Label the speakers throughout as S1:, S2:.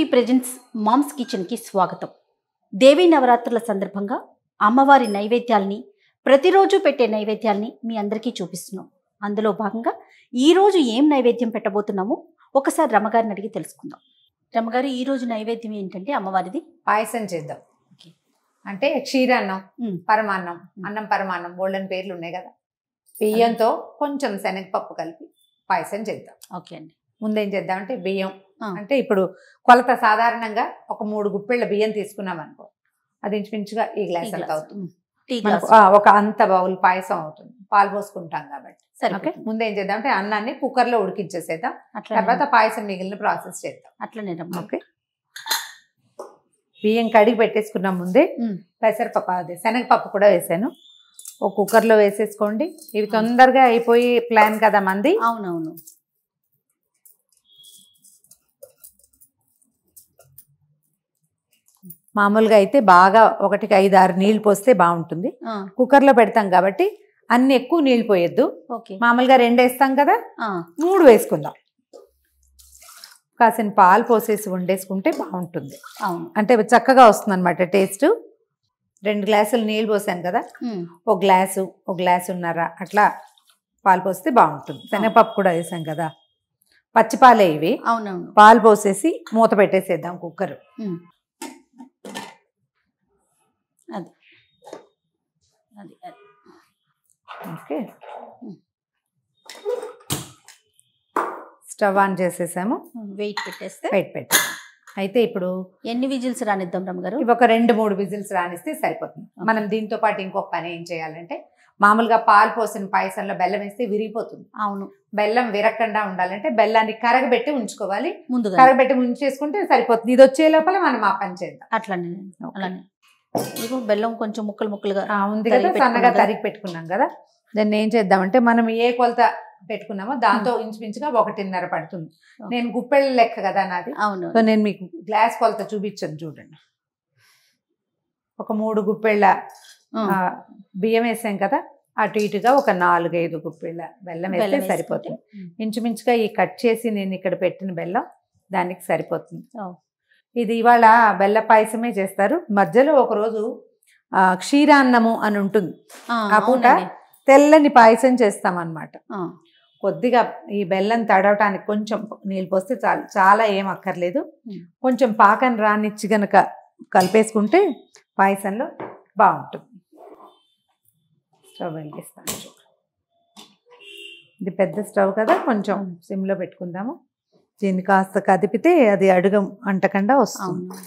S1: TV presents moms కిచెన్కి స్వాగతం దేవీ నవరాత్రుల సందర్భంగా అమ్మవారి నైవేద్యాల్ని ప్రతిరోజు పెట్టే నైవేద్యాల్ని మీ అందరికీ చూపిస్తున్నాం అందులో భాగంగా ఈ రోజు ఏం నైవేద్యం పెట్టబోతున్నామో ఒకసారి రమగారిని అడిగి తెలుసుకుందాం రమగారు ఈ రోజు నైవేద్యం ఏంటంటే అమ్మవారిది
S2: పాయసం చేద్దాం
S1: ఓకే.
S2: అంటే క్షీరాన్నం
S1: మ్మ్.
S2: పరమాన్నం అన్నం పరమాన్నం గోల్డెన్ పేర్లు ఉన్నాయి కదా బియ్యంతో కొంచెం శనగపప్పు కలిపి పాయసం చేద్దాం
S1: ఓకే అండి
S2: ముందేం చేద్దాం అంటే బియ్యం
S1: ఆ.
S2: అంటే ఇప్పుడు కొలత సాధారణంగా ఒక మూడు గుప్పిళ్ళ బియ్యం తీసుకున్నాం అనుకో అది ఇంచుమించుగా ఈ
S1: టీ
S2: గ్లాస్ అంత
S1: గ్లాస్.
S2: అవుతుంది
S1: ఉమ్. టీ
S2: మనకు,
S1: గ్లాస్
S2: ఆ, ఒక అంత బౌల్ పాయసం అవుతుంది పాలు పోసుకుంటాం కాబట్టి ఓకే
S1: సరిపోతుంది
S2: ముందేం చేద్దాం అంటే అన్నాన్ని కుక్కర్ లో ఉడికించేసేద్దాం
S1: అట్లా
S2: తర్వాత పాయసం మిగిలిన ప్రాసెస్ చేద్దాం
S1: అట్లనే రమ్మ
S2: ఓకే బియ్యం కడిగి పెట్టేసుకున్నాం ముందే
S1: ఉమ్.
S2: పెసరపప్పు అదే శనగపప్పు కూడా వేసాను ఒక కుక్కర్లో వేసేసుకోండి ఇవి తొందరగా అయిపోయి ప్లాన్ కదా మంది
S1: అవునవును
S2: మామూలుగా అయితే బాగా ఒకటికి ఐదు ఆరు నీళ్ళు పోస్తే బాగుంటుంది
S1: ఆ,
S2: కుక్కర్లో పెడతాం కాబట్టి అన్ని ఎక్కువ నీళ్ళు పోయొద్దు
S1: ఓకే
S2: మామూలుగా రెండు వేస్తాం కదా
S1: ఆ,
S2: మూడు వేసుకుందాం కాసిన పాలు పోసేసి వండేసుకుంటే బాగుంటుంది
S1: అవును
S2: అంటే చక్కగా వస్తుంది అనమాట టేస్ట్ రెండు గ్లాసులు నీళ్ళు పోసాను కదా
S1: ఉమ్.
S2: ఒక గ్లాసు ఒక గ్లాసున్నర అట్లా పాలు పోస్తే బాగుంటుంది శనగపప్పు కూడా వేసాం కదా పచ్చిపాలే ఇవి
S1: అవునవును
S2: పాలు పోసేసి మూత పెట్టేసేద్దాం కుక్కర్
S1: ఉమ్. అది అది అది
S2: ఓకే
S1: ఉమ్.
S2: స్టవ్ ఆన్ చేసేసాము
S1: వెయిట్ పెట్టేస్తే
S2: వెయిట్ పెట్టి అయితే ఇప్పుడు
S1: ఎన్ని విజిల్స్ రానిద్దాం రమ్మగారు
S2: ఇవి ఒక రెండు మూడు విజిల్స్ రానిస్తే సరిపోతుంది మనం దీంతో పాటు ఇంకొక పని ఏం చేయాలంటే మామూలుగా పాలు పోసిన పాయసంలో బెల్లం వేస్తే విరిగిపోతుంది
S1: అవును
S2: బెల్లం విరగకుండా ఉండాలంటే బెల్లాన్ని కరగబెట్టి ఉంచుకోవాలి
S1: ముందుగా
S2: కరగబెట్టి ఉంచేసుకుంటే సరిపోతుంది ఇది వచ్చే లోపల మనం ఆ పని చేద్దాం
S1: అట్లానే
S2: ఓకే.
S1: అలానే ఇదిగో బెల్లం కొంచెం ముక్కలు ముక్కలుగా
S2: ఆ, ఉంది
S1: తరిగి
S2: కదా
S1: పెట్టుకున్నాం
S2: సన్నగా
S1: కదా.
S2: తరిగి పెట్టుకున్నాం కదా దాన్ని ఏం చేద్దామంటే మనం ఏ కొలత పెట్టుకున్నామో దాంతో ఇంచుమించుగా ఒకటిన్నర పడుతుంది
S1: ఓకే.
S2: నేను గుప్పెళ్ళ లెక్క కదా నాది
S1: అవును
S2: సో నేను మీకు గ్లాస్ కొలత చూపించాను చూడండి ఒక మూడు గుప్పెళ్ళ
S1: ఉమ్.
S2: ఆ, బియ్యం వేసాం కదా అటు ఇటుగా ఒక నాలుగైదు గుప్పెళ్ళ బెల్లం వేస్తే
S1: బెల్లం
S2: సరిపోతుంది
S1: వేసుకుంటే, ఉమ్.
S2: ఇంచుమించుగా ఈ కట్ చేసి నేను ఇక్కడ పెట్టిన బెల్లం దానికి సరిపోతుంది
S1: ఓ.
S2: ఇది ఇవాళ బెల్ల పాయసమే చేస్తారు మధ్యలో ఒకరోజు ఆ, క్షీరాన్నము అని ఉంటుంది
S1: ఆ,
S2: ఆ పూట
S1: అవునండి.
S2: తెల్లని పాయసం చేస్తామన్నమాట
S1: ఆ,
S2: కొద్దిగా ఈ బెల్లం తడవటానికి కొంచెం నీళ్ళు పోస్తే చాలు చాలా ఏం అక్కర్లేదు
S1: ఉమ్.
S2: కొంచెం పాకం రానిచ్చి గనక కలిపేసుకుంటే పాయసంలో బాగుంటుంది స్టవ్ వెలిగిస్తాను చూడు. ఇది పెద్ద స్టవ్ కదా కొంచెం సిమ్లో పెట్టుకుందాము దీన్ని కాస్త కదిపితే అది అడుగు అంటకుండా వస్తుంది
S1: అవును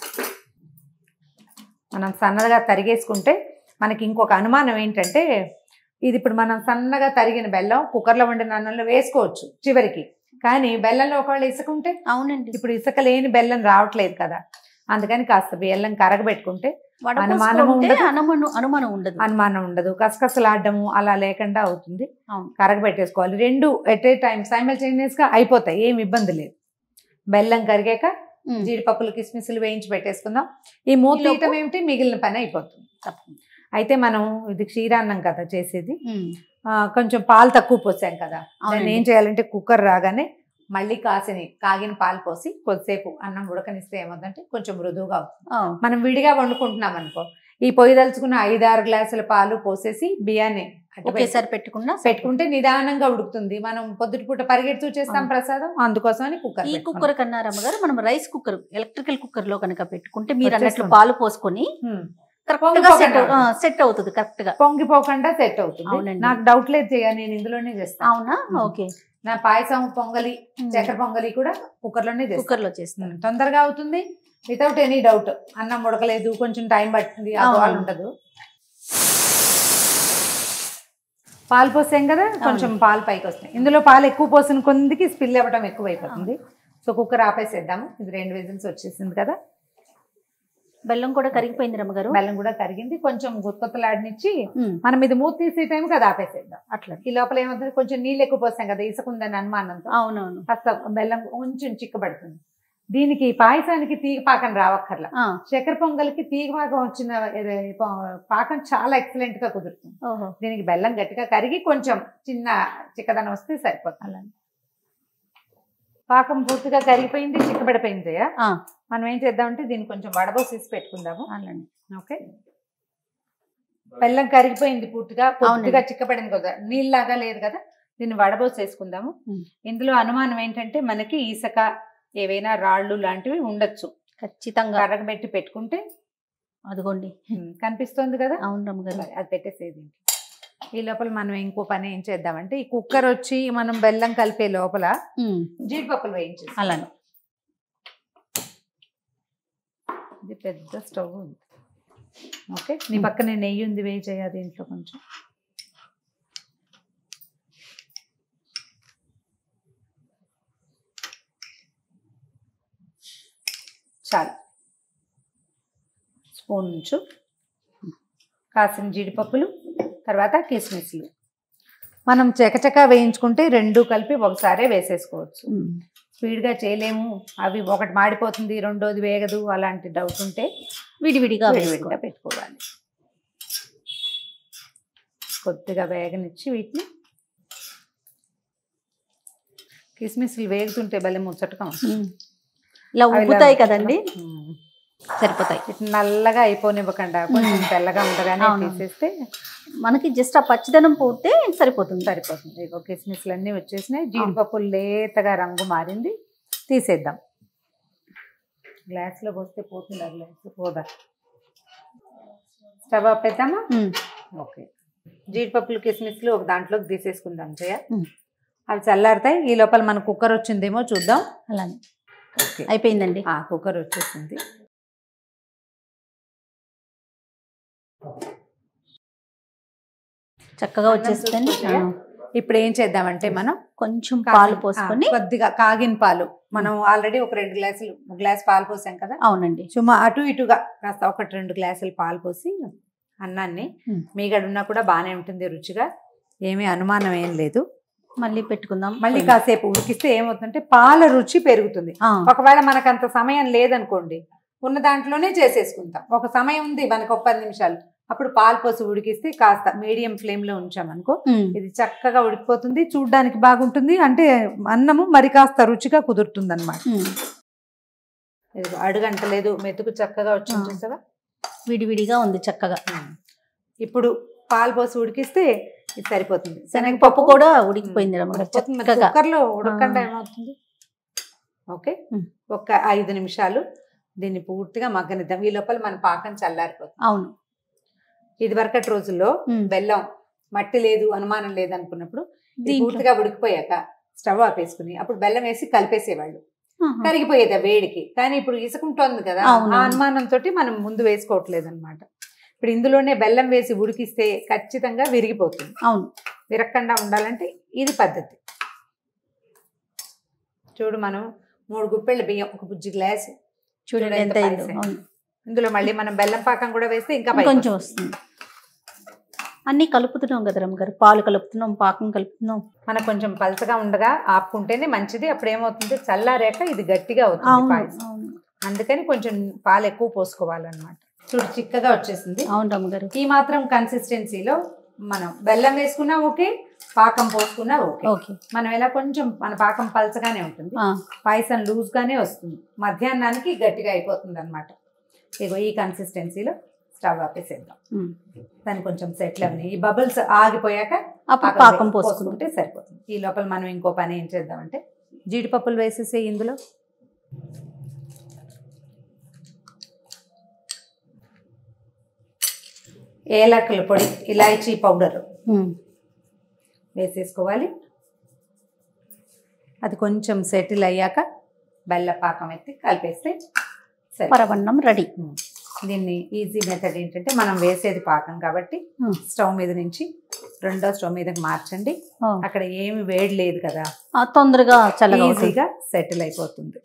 S2: మనం సన్నగా తరిగేసుకుంటే మనకి ఇంకొక అనుమానం ఏంటంటే ఇది ఇప్పుడు మనం సన్నగా తరిగిన బెల్లం కుక్కర్లో వండిన అన్నంలో వేసుకోవచ్చు చివరికి కానీ బెల్లంలో ఒకవేళ ఇసుక ఉంటే
S1: అవునండి
S2: ఇప్పుడు ఇసుక లేని బెల్లం రావట్లేదు కదా అందుకని కాస్త బెల్లం కరగబెట్టుకుంటే అనుమానము
S1: వడపోసుకుంటే
S2: ఉండదు.
S1: అనుమానం అనుమానం ఉండదు
S2: అనుమానం ఉండదు కసకసలాడము అలా లేకుండా అవుతుంది
S1: అవును
S2: కరగబెట్టేసుకోవాలి రెండు ఎట్ ఏ టైం సైమల్టేనియస్ గా అయిపోతాయి ఏం ఇబ్బంది లేదు బెల్లం కరిగాక
S1: ఉమ్.
S2: జీడిపప్పులు కిస్మిస్లు వేయించి పెట్టేసుకుందాం ఈ మూత
S1: ఈలోపు-
S2: తీయటం ఏమిటి మిగిలిన పని అయిపోతుంది
S1: తప్పకుండా.
S2: అయితే మనం ఇది క్షీరాన్నం కదా చేసేది
S1: ఉమ్.
S2: ఆ, కొంచెం పాలు తక్కువ పోసాం కదా దాన్ని
S1: అవునండి.
S2: ఏం చేయాలంటే కుక్కర్ రాగానే మళ్ళీ కాసిన కాగిన పాలు పోసి కొద్దిసేపు అన్నం ఉడకనిస్తే ఏమవుతుందంటే కొంచెం మృదువుగా అవుతుంది
S1: ఆ,
S2: మనం విడిగా వండుకుంటున్నాం అనుకో ఈ పొయ్యి దలుచుకున్న ఐదారు గ్లాసుల పాలు పోసేసి బియ్యాన్ని అటు
S1: ఒకేసారి పెట్టుకున్నా
S2: పెట్టి- పెట్టుకుంటే నిదానంగా ఉడుకుతుంది మనం పొద్దుటి పూట పరిగెడుతూ చేస్తాం
S1: అవును.
S2: ప్రసాదం అందుకోసమని కుక్కర్
S1: ఈ
S2: పెట్టుకున్నాం.
S1: కుక్కర్ కన్నా రమ్మగారు మనం రైస్ కుక్కర్ ఎలక్ట్రికల్ కుక్కర్ లో కనుక పెట్టుకుంటే మీరు అన్నట్లు
S2: వచ్చేస్తుంది.
S1: పాలు పోసుకొని
S2: హ్మ్.
S1: కరెక్ట్ గా సెట్
S2: పొంగిపోకుండా.
S1: సెట్ అవుతుంది కరెక్ట్ గా
S2: పొంగిపోకుండా సెట్ అవుతుంది
S1: అవునండి.
S2: నాకు డౌట్ లేదు చేయ నేను ఇందులోనే చేస్తాను
S1: అవునా
S2: ఉమ్.
S1: ఓకే
S2: నా పాయసం పొంగలి చక్కెర పొంగలి కూడా కుక్కర్ లోనే చేస్తాను
S1: కుక్కర్ లో చేస్తాను
S2: ఉమ్, తొందరగా అవుతుంది వితౌట్ ఎనీ డౌట్ అన్నం ఉడకలేదు కొంచెం టైం పట్టింది ఆ
S1: అవును.
S2: గోల ఉండదు పాలు పోసాం కదా కొంచెం పాలు పైకి వస్తాయి ఇందులో పాలు ఎక్కువ పోసిన కొందికి స్పిల్ అవ్వడం ఎక్కువ అయిపోతుంది సో కుక్కర్ ఆపేసేద్దాము ఇది రెండు విజిల్స్ వచ్చేసింది కదా
S1: బెల్లం కూడా కరిగిపోయింది రమ్మగారు
S2: బెల్లం కూడా కరిగింది కొంచెం గుత్తలాడినిచ్చి
S1: ఉమ్,
S2: మనం ఇది మూత తీసే టైం కదా ఆపేసేద్దాం
S1: అట్లా
S2: ఈ లోపల ఏమవుతుంది కొంచెం నీళ్ళు ఎక్కువ పోసాం కదా ఇసుకుందని అనుమానంతో
S1: అవునవును
S2: కాస్త బెల్లం కొంచెం చిక్కబడుతుంది దీనికి పాయసానికి తీగ పాకం రావక్కర్లా
S1: ఆ,
S2: చక్కెర పొంగల్కి తీగ పాకం వచ్చిన ఇది పా- పాకం చాలా ఎక్సలెంట్ గా కుదురుతుంది
S1: ఓహో
S2: దీనికి బెల్లం గట్టిగా కరిగి కొంచెం చిన్న చిక్కదనం వస్తే సరిపోతుంది పాకం పూర్తిగా కరిగిపోయింది చిక్కబడిపోయింది జయ.
S1: ఆ,
S2: మనం ఏం చేద్దామంటే దీన్ని కొంచెం వడబోసేసి పెట్టుకుందాము
S1: అలానే
S2: ఓకే బెల్లం కరిగిపోయింది పూర్తిగా పూర్తిగా
S1: అవునండి.
S2: చిక్కబడింది కదా నీళ్ళలాగా లేదు కదా దీన్ని వడబోసేసుకుందాము
S1: ఉమ్.
S2: ఇందులో అనుమానం ఏంటంటే మనకి ఇసుక ఏవైనా రాళ్ళు లాంటివి ఉండొచ్చు
S1: ఖచ్చితంగా
S2: కరగబెట్టి పెట్టుకుంటే
S1: అదిగోండి
S2: ఉమ్, కనిపిస్తోంది కదా
S1: అవును రమ్మగారు
S2: సరే, అది పెట్టేసేది ఈ లోపల మనం ఇంకో పని ఏం చేద్దామంటే ఈ కుక్కర్ వచ్చి మనం బెల్లం కలిపే లోపల
S1: ఉమ్,
S2: జీడిపప్పులు వేయించేసి
S1: అలానే
S2: ఇది పెద్ద స్టవ్ ఉంది ఓకే నీ పక్కన నెయ్యి ఉంది వేయి చేయాలి దీంట్లో కొంచెం చాలు స్పూన్ ఉంచు కాసిన జీడిపప్పులు తర్వాత కిస్మిస్లు మనం చకచకా వేయించుకుంటే రెండు కలిపి ఒకసారే వేసేసుకోవచ్చు
S1: ఉమ్,
S2: స్పీడ్గా చేయలేము అవి ఒకటి మాడిపోతుంది రెండోది వేగదు అలాంటి డౌట్ ఉంటే
S1: విడివిడిగా
S2: విడివిడిగా
S1: వేసుకోవాలి.
S2: పెట్టుకోవాలి కొద్దిగా వేగనిచ్చి వీటిని కిస్మిస్లు వేగుతుంటే భలే ముచ్చటగా ఉంటుంది.
S1: ఉమ్. ఇలా
S2: అవి ఇలా
S1: ఉబ్బుతాయి కదండి
S2: ఉమ్.
S1: సరిపోతాయి
S2: వీటిని నల్లగా అయిపోనివ్వకుండా కొంచెం తెల్లగా ఉండగానే
S1: అవును.
S2: తీసేస్తే
S1: మనకి జస్ట్ ఆ పచ్చిదనం పోతే సరిపోతుంది
S2: సరిపోతుంది ఇగో కిస్మిస్లు అన్నీ వచ్చేసినాయి జీడిపప్పులు లేతగా రంగు మారింది తీసేద్దాం గ్లాస్లో పోస్తే పోతుంది ఆ గ్లాస్ పోదా స్టవ్ ఆపేద్దామా
S1: ఉమ్,
S2: ఓకే జీడిపప్పులు కిస్మిస్లు ఒక దాంట్లోకి తీసేసుకుందాం జయ
S1: ఉమ్,
S2: అవి చల్లారుతాయి ఈ లోపల మన కుక్కర్ వచ్చిందేమో చూద్దాం
S1: అలానే
S2: ఓకే
S1: అయిపోయిందండి
S2: ఆ కుక్కర్ వచ్చేసింది
S1: చక్కగా
S2: అన్నం
S1: వచ్చేస్తుంది
S2: చూసుకుంటే ఇప్పుడు ఏం చేద్దామంటే మనం
S1: కొంచెం
S2: కాసిన-
S1: పాలు
S2: ఆ,
S1: పోసుకొని
S2: కొద్దిగా కాగిన పాలు మనం ఆల్రెడీ ఒక రెండు గ్లాసులు ఒక గ్లాస్ పాలు పోసాం కదా
S1: అవునండి
S2: సుమా అటు ఇటుగా కాస్త ఒకటి రెండు గ్లాసులు పాలు పోసి అన్నాన్ని
S1: ఉమ్.
S2: మీగడున్నా కూడా బాగానే ఉంటుంది రుచిగా ఏమీ అనుమానం ఏం లేదు
S1: మళ్ళీ పెట్టుకుందాం
S2: మళ్ళీ కాసేపు ఉడికిస్తే ఏమవుతుందంటే పాల రుచి పెరుగుతుంది
S1: ఆ,
S2: ఒకవేళ మనకు అంత సమయం లేదనుకోండి ఉన్న దాంట్లోనే చేసేసుకుంటాం ఒక సమయం ఉంది మనకు ఒక పది నిమిషాలు అప్పుడు పాలు పోసి ఉడికిస్తే కాస్త మీడియం ఫ్లేమ్లో ఉంచామనుకో
S1: ఉమ్,
S2: ఇది చక్కగా ఉడికిపోతుంది చూడ్డానికి బాగుంటుంది అంటే అన్నము మరి కాస్త రుచిగా కుదురుతుంది అనమాట
S1: ఉమ్.
S2: అడుగంటలేదు మెతుకు చక్కగా వచ్చింది
S1: ఆ.
S2: చూసావా
S1: విడివిడిగా ఉంది చక్కగా
S2: ఇప్పుడు పాలు పోసి ఉడికిస్తే ఇది సరిపోతుంది
S1: శనగపప్పు కూడా ఉడికిపోయింది రమ్మగారు
S2: ఉడికిపోతుంది. మరి
S1: చక్కగా
S2: కుక్కర్లో ఉడకకుండా
S1: ఆ.
S2: ఏమవుతుంది ఓకే
S1: ఉమ్.
S2: ఒక ఐదు నిమిషాలు దీన్ని పూర్తిగా మగ్గనిద్దాం ఈ లోపల మన పాకం చల్లారిపోతుంది
S1: అవును
S2: ఇది వరకటి రోజుల్లో
S1: ఉమ్,
S2: బెల్లం మట్టి లేదు అనుమానం లేదు అనుకున్నప్పుడు ఇది
S1: దీంట్లో
S2: పూర్తిగా ఉడికిపోయాక స్టవ్ ఆపేసుకుని అప్పుడు బెల్లం వేసి కలిపేసేవాళ్ళు
S1: ఆహా.
S2: కరిగిపోయేది ఆ వేడికి కానీ ఇప్పుడు ఇసుకుంటోంది కదా
S1: అవును.
S2: ఆ అనుమానంతో మనం ముందు వేసుకోవట్లేదు అనమాట ఇప్పుడు ఇందులోనే బెల్లం వేసి ఉడికిస్తే ఖచ్చితంగా విరిగిపోతుంది
S1: అవును
S2: విరక్కుండా ఉండాలంటే ఇది పద్ధతి చూడు మనం మూడు గుప్పెళ్ళ బియ్యం ఒక బుజ్జి గ్లాస్
S1: చూడండి ఎంత అయిందో
S2: పాయసం.
S1: అవును
S2: ఇందులో మళ్ళీ మనం బెల్లం పాకం కూడా వేస్తే ఇంకా పైకి
S1: కొంచెం వస్తుంది అన్ని కలుపుతున్నాం కదా రమ్మగారు పాలు కలుపుతున్నాం పాకం కలుపుతున్నాం
S2: మనకు కొంచెం పలచగా ఉండగా ఆపుకుంటేనే మంచిది అప్పుడు ఏమవుతుంది చల్లారాక ఇది గట్టిగా అవుతుంది
S1: అవును
S2: పాయసం
S1: అవును
S2: అందుకని కొంచెం పాలు ఎక్కువ పోసుకోవాలన్నమాట చూడు చిక్కగా వచ్చేసింది
S1: అవును రమ్మగారు
S2: ఈ మాత్రం కన్సిస్టెన్సీలో మనం బెల్లం వేసుకున్నా ఓకే పాకం పోసుకున్నా ఓకే
S1: ఓకే
S2: మనం ఎలా కొంచెం మన పాకం పలచగానే ఉంటుంది
S1: ఆ,
S2: పాయసం లూజ్ గానే వస్తుంది మధ్యాహ్నానికి గట్టిగా అయిపోతుంది అనమాట ఇగో ఈ కన్సిస్టెన్సీలో స్టవ్ ఆపేసేద్దాం
S1: ఉమ్.
S2: దాన్ని కొంచెం సెటిల్ అవని ఈ బబుల్స్ ఆగిపోయాక
S1: అప్పుడు
S2: పాకం
S1: పాకం
S2: వే-
S1: పోసుకుంటే
S2: పోసుకుంటే సరిపోతుంది ఈ లోపల మనం ఇంకో పని ఏం చేద్దామంటే జీడిపప్పులు వేసేసి ఇందులో ఏలకుల పొడి ఇలాచీ పౌడర్ వేసేసుకోవాలి అది కొంచెం సెటిల్ అయ్యాక బెల్ల పాకం ఎత్తి కలిపేస్తే సరే
S1: పరవన్నం రెడీ
S2: దీన్ని ఈజీ మెథడ్ ఏంటంటే మనం వేసేది పాకం కాబట్టి స్టవ్ మీద నుంచి రెండో స్టవ్ మీదకి మార్చండి అక్కడ ఏమి వేడి లేదు కదా
S1: తొందరగా చల్లగా అవుతుంది.
S2: ఈజీగా సెటిల్ అయిపోతుంది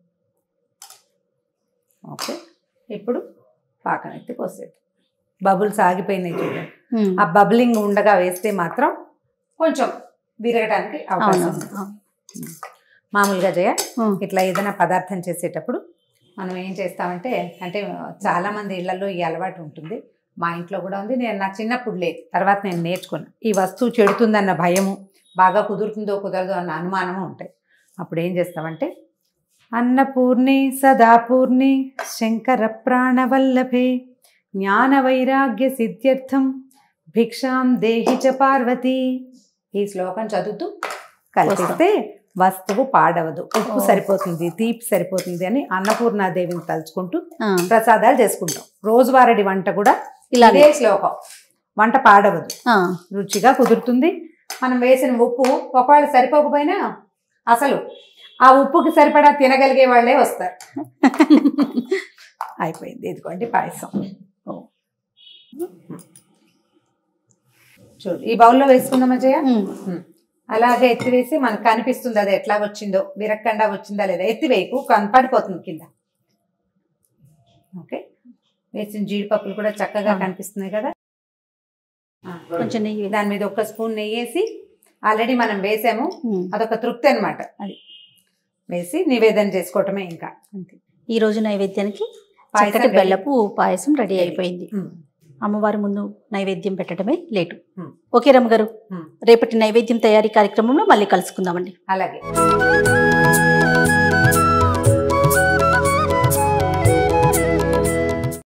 S2: ఓకే ఇప్పుడు పాకం ఎత్తి పోసేది బబుల్స్ ఆగిపోయినాయి చూడండి
S1: ఉమ్.
S2: ఆ బబ్లింగ్ ఉండగా వేస్తే మాత్రం కొంచెం విరగడానికి అవకాశం
S1: అవును
S2: ఉంది
S1: అవును.
S2: మామూలుగా జయ
S1: ఉమ్.
S2: ఇట్లా ఏదైనా పదార్థం చేసేటప్పుడు మనం ఏం చేస్తామంటే అంటే చాలా మంది ఇళ్లలో ఈ అలవాటు ఉంటుంది మా ఇంట్లో కూడా ఉంది నేను నా చిన్నప్పుడు లేదు తర్వాత నేను నేర్చుకున్నా ఈ వస్తువు చెడుతుందన్న భయము బాగా కుదురుతుందో కుదరదో అన్న అనుమానము ఉంటాయి అప్పుడు ఏం చేస్తామంటే అన్నపూర్ణి సదాపూర్ణి శంకర ప్రాణవల్లభే జ్ఞాన వైరాగ్య సిద్ధ్యర్థం భిక్షాం దేహి చ పార్వతి ఈ శ్లోకం చదువుతూ కలిపిస్తే వస్తువు పాడవదు ఉప్పు
S1: ఓ.
S2: సరిపోతుంది తీపి సరిపోతుంది అని అన్నపూర్ణాదేవిని తలుచుకుంటూ
S1: ఆ,
S2: ప్రసాదాలు చేసుకుంటాం రోజువారీ వంట కూడా
S1: ఇలానే
S2: ఇదే శ్లోకం వంట పాడవదు
S1: ఆ,
S2: రుచిగా కుదురుతుంది మనం వేసిన ఉప్పు ఒకవేళ సరిపోకపోయినా అసలు ఆ ఉప్పుకి సరిపడా తినగలిగే వాళ్ళే వస్తారు అయిపోయింది ఇదిగోండి పాయసం
S1: ఓ.
S2: చూడు ఈ బౌల్లో వేసుకుందాం అజయ
S1: ఉమ్,
S2: అలాగే ఎత్తివేసి మనకు కనిపిస్తుంది అది ఎట్లా వచ్చిందో విరక్కండా వచ్చిందా లేదా ఎత్తివేయకు కనపడిపోతుంది కింద ఓకే వేసిన జీడిపప్పులు కూడా చక్కగా
S1: ఆ.
S2: కనిపిస్తున్నాయి కదా ఆ.
S1: కొంచెం నెయ్యి వేసి.
S2: దాని మీద ఒక స్పూన్ నెయ్యి వేసి ఆల్రెడీ మనం వేసాము
S1: ఉమ్,
S2: అదొక తృప్తి అనమాట
S1: అది.
S2: వేసి నివేదన చేసుకోవటమే ఇంకా
S1: అంతే ఈ రోజు నైవేద్యానికి
S2: పాయసం
S1: చక్కటి
S2: ready.
S1: బెల్లపు పాయసం రెడీ
S2: Ready.
S1: అయిపోయింది
S2: ఉమ్,
S1: అమ్మవారి ముందు నైవేద్యం పెట్టడమే లేటు
S2: ఉమ్.
S1: ఓకే రమ్మగారు
S2: ఉమ్.
S1: రేపటి నైవేద్యం తయారీ కార్యక్రమంలో మళ్ళీ కలుసుకుందామండి
S2: అలాగే